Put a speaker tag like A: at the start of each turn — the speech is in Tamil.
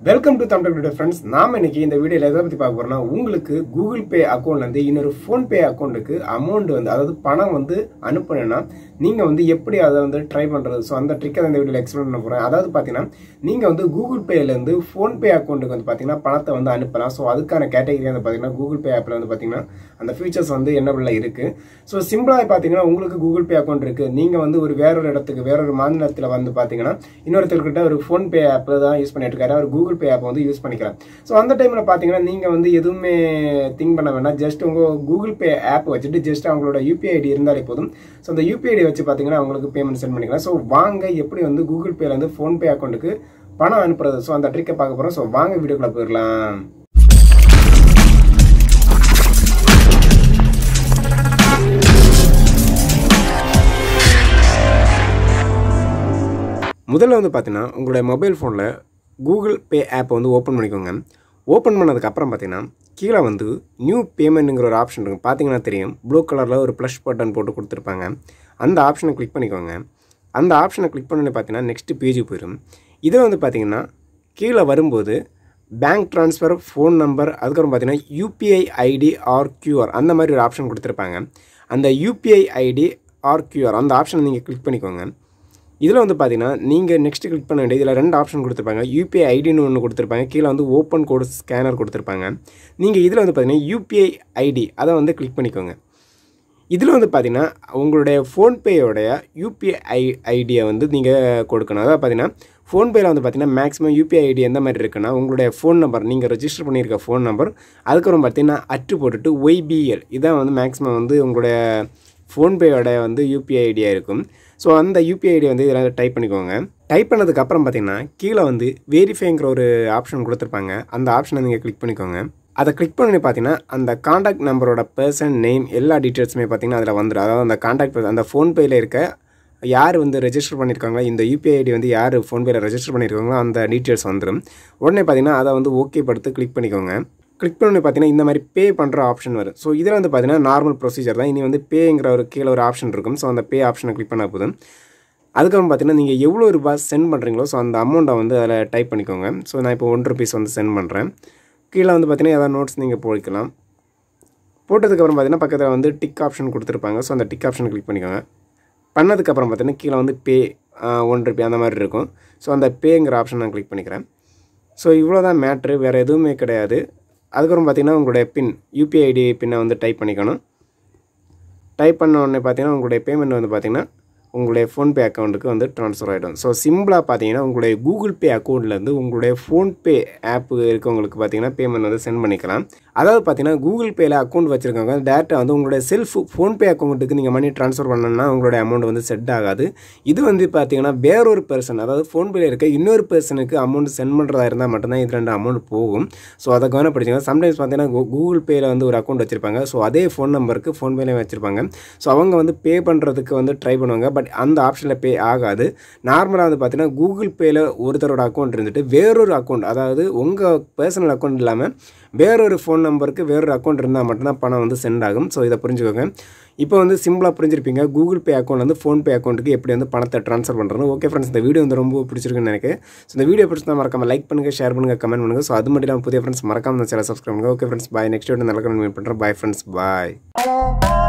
A: welcome to Tamil today friends நாம இன்னைக்கு இந்த வீடியோல எதை பத்தி பார்க்க போறோம்னா உங்களுக்கு கூகுள் பே அக்கௌண்ட்ல இருந்து இன்னொரு ஃபோன் பே அக்கௌண்ட்டுக்கு அமௌண்ட் வந்து அதாவது பணம் வந்து அனுப்பணும்னா நீங்க வந்து எப்படி அதை வந்து ட்ரை பண்றது ஸோ அந்த ட்ரிக்கை இந்த வீடியோல எக்ஸ்பிளைன் பண்ண போறேன் அதாவது பாத்தீங்கன்னா நீங்க வந்து கூகுள் பேல இருந்து ஃபோன் பே அக்கௌண்ட்டுக்கு வந்து பாத்தீங்கன்னா பணத்தை வந்து அனுப்பலாம் ஸோ அதுக்கான கேட்டகரி வந்து பாத்தீங்கன்னா கூகுள் பே ஆப்ல வந்து பாத்தீங்கன்னா அந்த ஃபீச்சர்ஸ் வந்து என்ன இருக்கு ஸோ சிம்பிளா பாத்தீங்கன்னா உங்களுக்கு கூகுள் பே அக்கௌண்ட் இருக்கு நீங்க வந்து ஒரு வேற ஒரு இடத்துக்கு வேற ஒரு மாநிலத்தில் வந்து பாத்தீங்கன்னா இன்னொருத்தர்கிட்ட ஒரு ஃபோன் பே ஆப் தான் யூஸ் பண்ணிட்டு இருக்காரு அவர் கூகுள் பே ஆப் வந்து யூஸ் பண்ணிக்கலாம் ஸோ அந்த டைம்ல பாத்தீங்கன்னா நீங்க வந்து எதுவுமே திங்க் பண்ண வேண்டாம் ஜஸ்ட் உங்க கூகுள் பே ஆப் வச்சுட்டு ஜஸ்ட் அவங்களோட யூபிஐ ஐடி இருந்தாலே போதும் ஸோ அந்த யூபிஐ ஐடி வச்சு பாத்தீங்கன்னா அவங்களுக்கு பேமெண்ட் சென்ட் பண்ணிக்கலாம் ஸோ வாங்க எப்படி வந்து கூகுள் பேல இருந்து ஃபோன் பே அக்கௌண்ட்டுக்கு பணம் அனுப்புறது ஸோ அந்த ட்ரிக்கை பார்க்க போறோம் ஸோ வாங்க வீடியோக்குள்ள போயிடலாம் முதல்ல வந்து பார்த்தீங்கன்னா உங்களுடைய மொபைல் ஃபோனில் கூகுள் பே ஆப்பை வந்து ஓப்பன் பண்ணிக்கோங்க ஓப்பன் பண்ணதுக்கப்புறம் பார்த்தீங்கன்னா கீழே வந்து நியூ பேமெண்ட்டுங்கிற ஒரு ஆப்ஷன் இருக்கும் பார்த்தீங்கன்னா தெரியும் ப்ளூ கலரில் ஒரு ப்ளஷ் பட்டன் போட்டு கொடுத்துருப்பாங்க அந்த ஆப்ஷனை கிளிக் பண்ணிக்கோங்க அந்த ஆப்ஷனை கிளிக் பண்ணி பார்த்தீங்கன்னா நெக்ஸ்ட் பேஜுக்கு போயிடும் இதில் வந்து பார்த்தீங்கன்னா கீழே வரும்போது பேங்க் ட்ரான்ஸ்ஃபர் ஃபோன் நம்பர் அதுக்கப்புறம் பார்த்தீங்கன்னா யூபிஐ ஐடி ஆர் கியூஆர் அந்த மாதிரி ஒரு ஆப்ஷன் கொடுத்துருப்பாங்க அந்த யூபிஐ ஐடி ஆர் கியூஆர் அந்த ஆப்ஷனை நீங்கள் கிளிக் பண்ணிக்கோங்க இதில் வந்து பார்த்தீங்கன்னா நீங்கள் நெக்ஸ்ட் கிளிக் பண்ண வேண்டிய இதில் ரெண்டு ஆப்ஷன் கொடுத்துருப்பாங்க யூபிஐ ஐடின்னு ஒன்று கொடுத்துருப்பாங்க கீழே வந்து ஓப்பன் கோடு ஸ்கேனர் கொடுத்துருப்பாங்க நீங்கள் இதில் வந்து பார்த்தீங்கன்னா யூபிஐ ஐடி அதை வந்து கிளிக் பண்ணிக்கோங்க இதில் வந்து பார்த்தீங்கன்னா உங்களுடைய ஃபோன்பேயோடைய யூபிஐ ஐ ஐடியை வந்து நீங்கள் கொடுக்கணும் அதாவது பார்த்தீங்கன்னா ஃபோன்பேயில் வந்து பார்த்தீங்கன்னா மேக்ஸிமம் யூபிஐ ஐடி எந்த மாதிரி இருக்குன்னா உங்களுடைய ஃபோன் நம்பர் நீங்கள் ரெஜிஸ்டர் பண்ணியிருக்க ஃபோன் நம்பர் அதுக்கப்புறம் பார்த்தீங்கன்னா அட்டு போட்டுட்டு ஒய்பிஎல் இதான் வந்து மேக்ஸிமம் வந்து உங்களுடைய ஃபோன்பேயோட வந்து யூபிஐ ஐடியாக இருக்கும் ஸோ அந்த யூபிஐ ஐடி வந்து இதில் டைப் பண்ணிக்கோங்க டைப் பண்ணதுக்கப்புறம் பார்த்தீங்கன்னா கீழே வந்து வெரிஃபைங்கிற ஒரு ஆப்ஷன் கொடுத்துருப்பாங்க அந்த ஆப்ஷனை நீங்கள் கிளிக் பண்ணிக்கோங்க அதை கிளிக் பண்ணி பார்த்தீங்கன்னா அந்த காண்டாக்ட் நம்பரோட பர்சன் நேம் எல்லா டீட்டெயில்ஸுமே பார்த்தீங்கன்னா அதில் வந்துடும் அதாவது அந்த காண்டாக்ட் அந்த ஃபோன்பேயில் இருக்க யார் வந்து ரெஜிஸ்டர் பண்ணியிருக்காங்களோ இந்த யூபிஐ ஐடி வந்து யார் ஃபோன்பேயில் ரெஜிஸ்டர் பண்ணியிருக்காங்களோ அந்த டீட்டெயில்ஸ் வந்துடும் உடனே பார்த்தீங்கன்னா அதை வந்து ஓகே படுத்து கிளிக் பண்ணிக்கோங்க கிளிக் பண்ணி பார்த்தீங்கன்னா இந்த மாதிரி பே பண்ணுற ஆப்ஷன் வரும் ஸோ இதில் வந்து பார்த்தீங்கன்னா நார்மல் ப்ரொசீஜர் தான் இனி வந்து பேங்கிற ஒரு கீழே ஒரு ஆப்ஷன் இருக்கும் ஸோ அந்த பே ஆப்ஷனை கிளிக் பண்ணால் போதும் அதுக்கப்புறம் பார்த்தீங்கன்னா நீங்கள் எவ்வளோ ரூபாய் சென்ட் பண்ணுறீங்களோ ஸோ அந்த அமௌண்ட்டை வந்து அதில் டைப் பண்ணிக்கோங்க ஸோ நான் இப்போ ஒன் ருபீஸ் வந்து சென்ட் பண்ணுறேன் கீழே வந்து பார்த்தீங்கன்னா ஏதாவது நோட்ஸ் நீங்கள் போய்க்கலாம் போட்டதுக்கப்புறம் பார்த்தீங்கன்னா பக்கத்தில் வந்து டிக் ஆப்ஷன் கொடுத்துருப்பாங்க ஸோ அந்த டிக் ஆப்ஷன் கிளிக் பண்ணிக்கோங்க பண்ணதுக்கப்புறம் பார்த்தீங்கன்னா கீழே வந்து பே ஒன் ருபி அந்த மாதிரி இருக்கும் ஸோ அந்த பேங்கிற ஆப்ஷன் நான் கிளிக் பண்ணிக்கிறேன் ஸோ இவ்வளோ தான் மேட்ரு வேறு எதுவுமே கிடையாது அதுக்கப்புறம் பார்த்தீங்கன்னா உங்களுடைய பின் யூபிஐ ஐடி பின்னை வந்து டைப் பண்ணிக்கணும் டைப் பண்ண உடனே பார்த்தீங்கன்னா உங்களுடைய பேமெண்ட் வந்து பார்த்தீங்கன்னா உங்களுடைய ஃபோன்பே அக்கௌண்ட்டுக்கு வந்து ட்ரான்ஸ்ஃபர் ஆகிடும் ஸோ சிம்பிளாக பார்த்தீங்கன்னா உங்களுடைய கூகுள் பே அக்கௌண்ட்லேருந்து உங்களுடைய ஃபோன்பே ஆப் இருக்கவங்களுக்கு பார்த்தீங்கன்னா பேமெண்ட் வந்து சென்ட் பண்ணிக்கலாம் அதாவது பார்த்தீங்கன்னா கூகுள் பேயில் அக்கௌண்ட் வச்சுருக்கவங்க டேரெக்டாக வந்து உங்களுடைய செல்ஃப் ஃபோன்பே அக்கௌண்ட்டுக்கு நீங்கள் மணி ட்ரான்ஸ்ஃபர் பண்ணணும்னா உங்களுடைய அமௌண்ட் வந்து செட் ஆகாது இது வந்து பார்த்தீங்கன்னா வேறொரு பர்சன் அதாவது ஃபோன்பேயில் இருக்க இன்னொரு பர்சனுக்கு அமௌண்ட் சென்ட் பண்ணுறதா இருந்தால் மட்டும்தான் இது ரெண்டு அமௌண்ட் போகும் ஸோ அதை கவனப்படுத்திங்க சம்டைம்ஸ் பார்த்தீங்கன்னா கூகுள் பேயில் வந்து ஒரு அக்கௌண்ட் வச்சுருப்பாங்க ஸோ அதே ஃபோன் நம்பருக்கு ஃபோன்பேலையும் வச்சுருப்பாங்க ஸோ அவங்க வந்து பே பண்ணுறதுக்கு வந்து ட்ரை பண்ணுவாங்க பட் அந்த ஆப்ஷனில் பே ஆகாது நார்மலாக வந்து பார்த்தீங்கன்னா கூகுள் பேயில் ஒருத்தரோட அக்கௌண்ட் இருந்துட்டு வேறொரு அக்கௌண்ட் அதாவது உங்கள் பர்சனல் அக்கௌண்ட் இல்லாமல் வேறொரு ஃபோன் நம்பருக்கு வேறொரு அக்கௌண்ட் இருந்தால் மட்டும்தான் பணம் வந்து சென்ட் ஆகும் ஸோ இதை புரிஞ்சுக்கோங்க இப்போ வந்து சிம்பிளாக புரிஞ்சிருப்பீங்க கூகுள் பே அக்கௌண்ட் வந்து ஃபோன்பே அக்கௌண்ட்டுக்கு எப்படி வந்து பணத்தை ட்ரான்ஸ்ஃபர் பண்ணுறது ஓகே ஃப்ரெண்ட்ஸ் இந்த வீடியோ வந்து ரொம்ப பிடிச்சிருக்குன்னு நினைக்கிறேன் ஸோ இந்த வீடியோ பிடிச்சா மறக்காம லைக் பண்ணுங்கள் ஷேர் பண்ணுங்கள் கமெண்ட் பண்ணுங்கள் ஸோ அது மட்டும் இல்லாமல் புதிய ஃப்ரெண்ட்ஸ் மறக்காம சேனல் சப்ஸ்கிரைப் பண்ணுங்கள் okay friends bye next video நல்ல கமெண்ட் பண்ணுறேன் பாய் ஃப்ரெண்ட்ஸ் பாய்